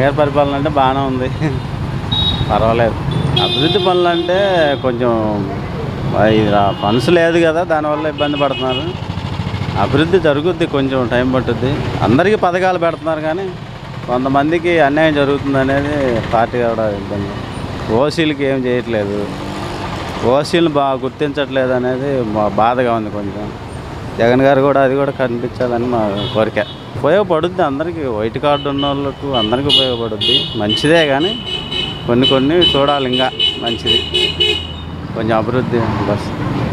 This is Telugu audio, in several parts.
గారి పరిపాలన అంటే బాగానే ఉంది పర్వాలేదు అభివృద్ధి పనులు అంటే కొంచెం ఫండ్స్ లేదు కదా దానివల్ల ఇబ్బంది పడుతున్నారు అభివృద్ధి జరుగుద్ది కొంచెం టైం పట్టుద్ది అందరికీ పథకాలు పెడుతున్నారు కానీ కొంతమందికి అన్యాయం జరుగుతుంది అనేది పార్టీ కూడా ఇబ్బంది ఓసీలకి ఏం చేయట్లేదు ఓసీలను బాగా గుర్తించట్లేదు అనేది మా బాధగా ఉంది కొంచెం జగన్ గారు కూడా అది కూడా కనిపించాలని మా కోరిక ఉపయోగపడుద్ది అందరికీ వైట్ కార్డు ఉన్న వాళ్ళకు అందరికీ ఉపయోగపడుద్ది మంచిదే కానీ కొన్ని కొన్ని చూడాలి ఇంకా మంచిది కొంచెం అభివృద్ధి బస్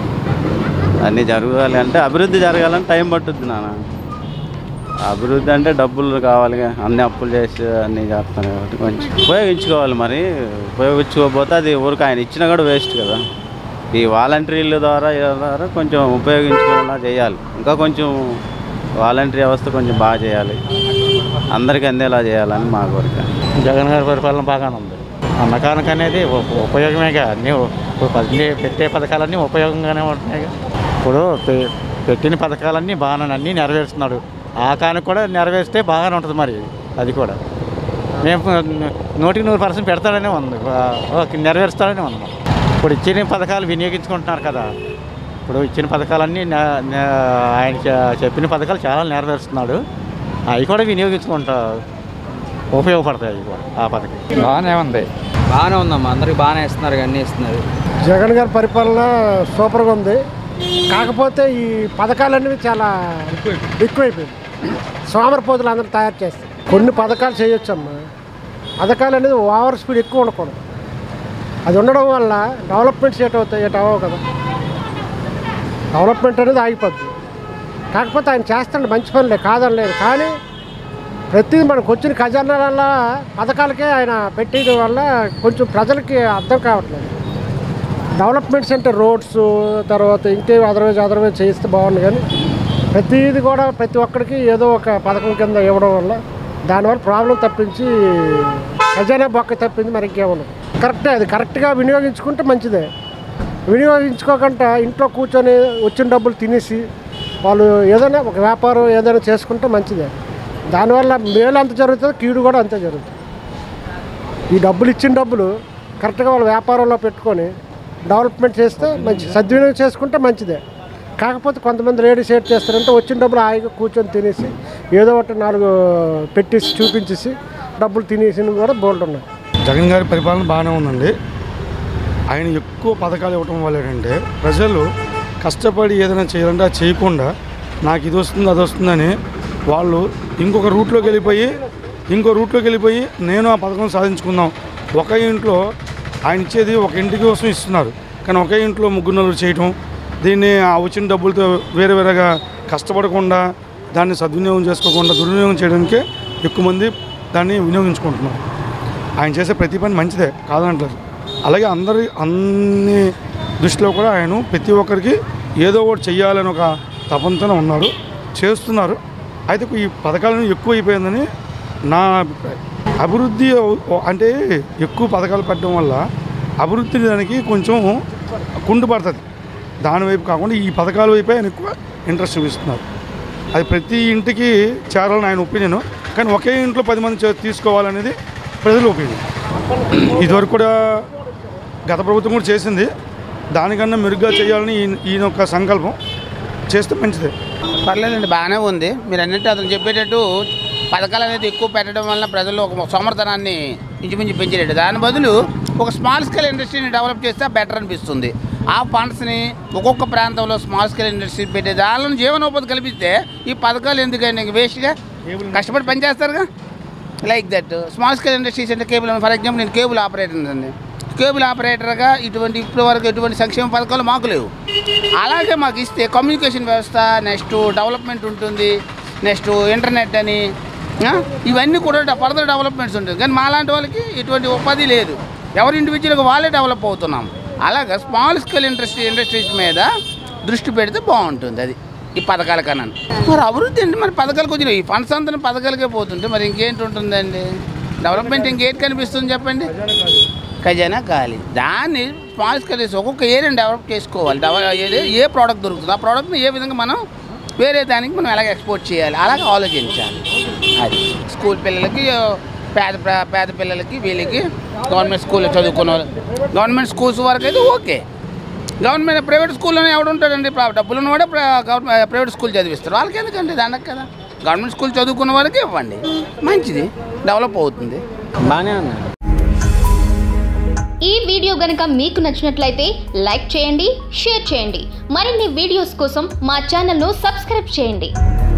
అన్నీ జరగాలి అంటే అభివృద్ధి జరగాలని టైం పట్టుద్ది నాన్న అభివృద్ధి అంటే డబ్బులు కావాలి అన్ని అప్పులు చేసి అన్నీ చేస్తాను కాబట్టి కొంచెం ఉపయోగించుకోవాలి మరి ఉపయోగించుకోకపోతే అది ఊరికి ఆయన ఇచ్చినా కూడా వేస్ట్ కదా ఈ వాలంటీర్ల ద్వారా వీళ్ళ ద్వారా కొంచెం ఉపయోగించుకునేలా చేయాలి ఇంకా కొంచెం వాలంటీర్ వ్యవస్థ కొంచెం బాగా చేయాలి అందరికీ అందేలా చేయాలని మా కోరిక జగన్ గారి పరిపాలన బాగానే ఉంది అన్నకానికి అనేది ఉ- ఉపయోగమేగా అన్నీ ఉ- అన్నీ పెట్టే పథకాలన్నీ ఉపయోగంగానే ఉంటున్నాయి ఇప్పుడు పె- పెట్టిన పథకాలన్నీ బాగానే అన్నీ నెరవేరుస్తున్నాడు ఆ కానుక కూడా నెరవేరిస్తే బాగానే ఉంటుంది మరి అది కూడా మేము నూటికి నూరు పర్సెంట్ పెడతాడనే ఉంది ఆ, ఓకే, నెరవేరుస్తాడనే ఉంది ఇప్పుడు ఇచ్చిన పథకాలు వినియోగించుకుంటున్నారు కదా ఇప్పుడు ఇచ్చిన పథకాలన్నీ నె- నె- ఆయన చె- చెప్పిన పథకాలు చాలా నెరవేరుస్తున్నాడు అవి కూడా వినియోగించుకుంటా ఉపయోగపడతాయి అవి కూడా ఆ పథకం బాగానే ఉంది బాగానే ఉందమ్మా అందరికి బాగానే ఇస్తున్నారు అన్నీ ఇస్తున్నారు జగన్ గారి పరిపాలన సూపర్గా ఉంది కాకపోతే ఈ పథకాలన్నీ చాలా ఎక్కువైపోయింది సోమరపోతులు అందరూ తయారు చేస్తారు కొన్ని పథకాలు చేయొచ్చమ్మా పథకాలు అనేది ఓవర్ స్పీడ్ ఎక్కువ ఉండకూడదు అది ఉండడం వల్ల డెవలప్మెంట్స్ ఏట అవుతాయి ఏట అవ్వవు కదా డెవలప్మెంట్ అనేది ఆగిపోద్ది కాకపోతే ఆయన చేస్తాడు మంచి పనులే కాదనలేదు కానీ ప్రతిదీ మనకు వచ్చిన ఖజానాల పథకాలకే ఆయన పెట్టేయడం వల్ల కొంచెం ప్రజలకి అర్థం కావట్లేదు డెవలప్మెంట్స్ అంటే రోడ్స్ తర్వాత ఇంకేం అదర్వైజ్ అదర్వైజ్ చేస్తే బాగుంది కానీ ప్రతిదీ కూడా ప్రతి ఒక్కరికి ఏదో ఒక పథకం కింద ఇవ్వడం వల్ల దానివల్ల ప్రాబ్లం తప్పించి ఖజానా బొక్క తప్పింది మరి ఇంకేముండదు కరెక్టే అది కరెక్ట్గా వినియోగించుకుంటే మంచిదే వినియోగించుకోకుండా ఇంట్లో కూర్చొని వచ్చిన డబ్బులు తినేసి వాళ్ళు ఏదైనా ఒక వ్యాపారం ఏదైనా చేసుకుంటే మంచిదే దానివల్ల మేలు అంత జరుగుతుంది కీడు కూడా అంతే జరుగుతుంది ఈ డబ్బులు ఇచ్చిన డబ్బులు కరెక్ట్గా వాళ్ళ వ్యాపారంలో పెట్టుకొని డెవలప్మెంట్ చేస్తే మంచి సద్వినియోగం చేసుకుంటే మంచిదే కాకపోతే కొంతమంది లేడీస్ ఏం చేస్తారంటే వచ్చిన డబ్బులు హాయిగా కూర్చొని తినేసి ఏదో ఒకటి నాలుగు పెట్టేసి చూపించేసి డబ్బులు తినేసి కూడా బోల్డ్ ఉన్నాయి జగన్ గారి పరిపాలన బాగానే ఉందండి ఆయన ఎక్కువ పథకాలు ఇవ్వటం వల్ల ఏంటంటే ప్రజలు కష్టపడి ఏదైనా చేయాలంటే అది చేయకుండా నాకు ఇది వస్తుంది అది వస్తుందని వాళ్ళు ఇంకొక రూట్లోకి వెళ్ళిపోయి ఇంకో రూట్లోకి వెళ్ళిపోయి నేను ఆ పథకం సాధించుకుందాం ఒక ఇంట్లో ఆయన ఇచ్చేది ఒక ఇంటికి కోసం ఇస్తున్నారు కానీ ఒకే ఇంట్లో ముగ్గురు నలుగురు చేయటం దీన్ని ఆ వచ్చిన డబ్బులతో వేరే వేరేగా కష్టపడకుండా దాన్ని సద్వినియోగం చేసుకోకుండా దుర్వినియోగం చేయడానికే ఎక్కువ మంది దాన్ని వినియోగించుకుంటున్నారు ఆయన చేసే ప్రతి పని మంచిదే కాదంటారు అలాగే అందరి అన్ని దృష్టిలో కూడా ఆయన ప్రతి ఒక్కరికి ఏదో ఒకటి చెయ్యాలని ఒక తపంతోనే ఉన్నారు చేస్తున్నారు అయితే ఈ పథకాలను ఎక్కువ అయిపోయిందని నా అభిప్రాయం అభివృద్ధి ఓ- అంటే ఎక్కువ పథకాలు పెట్టడం వల్ల అభివృద్ధి దానికి కొంచెం కుండు పడుతుంది దాని వైపు కాకుండా ఈ పథకాల వైపే ఆయన ఎక్కువ ఇంట్రెస్ట్ చూపిస్తున్నారు అది ప్రతి ఇంటికి చేరాలని ఆయన ఒపీనియన్ కానీ ఒకే ఇంట్లో పది మంది చే- తీసుకోవాలనేది ప్రజల ఒపీనియన్ ఇదివరకు కూడా గత ప్రభుత్వం కూడా చేసింది దానికన్నా మెరుగ్గా చేయాలని ఈయన ఈయన యొక్క సంకల్పం చేస్తే మంచిదే పర్లేదండి బాగానే ఉంది మీరు అన్నట్టు అతను చెప్పేటట్టు పథకాలు అనేది ఎక్కువ పెట్టడం వల్ల ప్రజలు ఒక సోమర్థనాన్ని ఇంచుమించు పెంచేటట్టు దాని బదులు ఒక స్మాల్ స్కేల్ ఇండస్ట్రీని డెవలప్ చేస్తే బెటర్ అనిపిస్తుంది ఆ ఫండ్స్ని ఒక్కొక్క ప్రాంతంలో స్మాల్ స్కేల్ ఇండస్ట్రీ పెట్టే దానిలో జీవనోపాధి కల్పిస్తే ఈ పథకాలు ఎందుకండి ఇంక వేస్ట్గా కష్టపడి పనిచేస్తారుగా like that small scale industries అంటే కేబుల్ ఫర్ ఎగ్జాంపుల్ నేను కేబుల్ ఆపరేటర్ అండి కేబుల్ ఆపరేటర్గా ఇటువంటి ఇప్పటి వరకు ఎటువంటి సంక్షేమ పథకాలు మాకు లేవు అలాగే మాకు ఇస్తే కమ్యూనికేషన్ వ్యవస్థ నెక్స్ట్ డెవలప్మెంట్ ఉంటుంది నెక్స్ట్ ఇంటర్నెట్ అని ఆ, ఇవన్నీ కూడా ఫర్దర్ డెవలప్మెంట్స్ ఉంటుంది కానీ మాలాంటి వాళ్ళకి ఇటువంటి ఉపాధి లేదు ఎవరి ఇండివిజువల్గా వాళ్ళే డెవలప్ అవుతున్నాం అలాగా స్మాల్ స్కేల్ ఇండస్ట్రీ ఇండస్ట్రీస్ మీద దృష్టి పెడితే బాగుంటుంది అది ఈ పథకాల కన్నా మరి అభివృద్ధి అంటే మరి పథకాలు కొంచెం ఈ ఫండ్స్ అంతా పథకాలకే పోతుంటే మరి ఇంకేంటి ఉంటుందండి డెవలప్మెంట్ ఇంకేంటి కనిపిస్తుంది చెప్పండి ఖజానా ఖాళీ దాన్ని స్మాల్ స్కేల్ చేసి ఒక్కొక్క ఏరియాని డెవలప్ చేసుకోవాలి డెవలప్ ఏది ఏ ప్రోడక్ట్ దొరుకుతుంది ఆ ప్రోడక్ట్ని ఏ విధంగా మనం వేరే దానికి మనం ఎలాగ ఎక్స్పోర్ట్ చేయాలి అలాగ ఆలోచించాలి అది స్కూల్ పిల్లలకి పేద ప్ర- పేద పిల్లలకి వీళ్ళకి గవర్నమెంట్ స్కూల్లో చదువుకున్న వాళ్ళు గవర్నమెంట్ స్కూల్స్ వరకు అయితే ఓకే గవర్నమెంట్ ప్రైవేట్ స్కూల్లోనే ఎవడుంటాడండి ప్ర- డబ్బులు ఉన్నవాడే ప్ర- గవర్నమెంట్ ప్రైవేట్ స్కూల్ చదివిస్తారు వాళ్ళకి ఎందుకండి దానికి కదా గవర్నమెంట్ స్కూల్ చదువుకున్న వాళ్ళకి ఇవ్వండి మంచిది డెవలప్ అవుతుంది బాగానే ఉంది ఈ వీడియో గనుక మీకు నచ్చినట్లయితే లైక్ చేయండి షేర్ చేయండి మరిన్ని వీడియోస్ కోసం మా ఛానల్ను సబ్స్క్రైబ్ చేయండి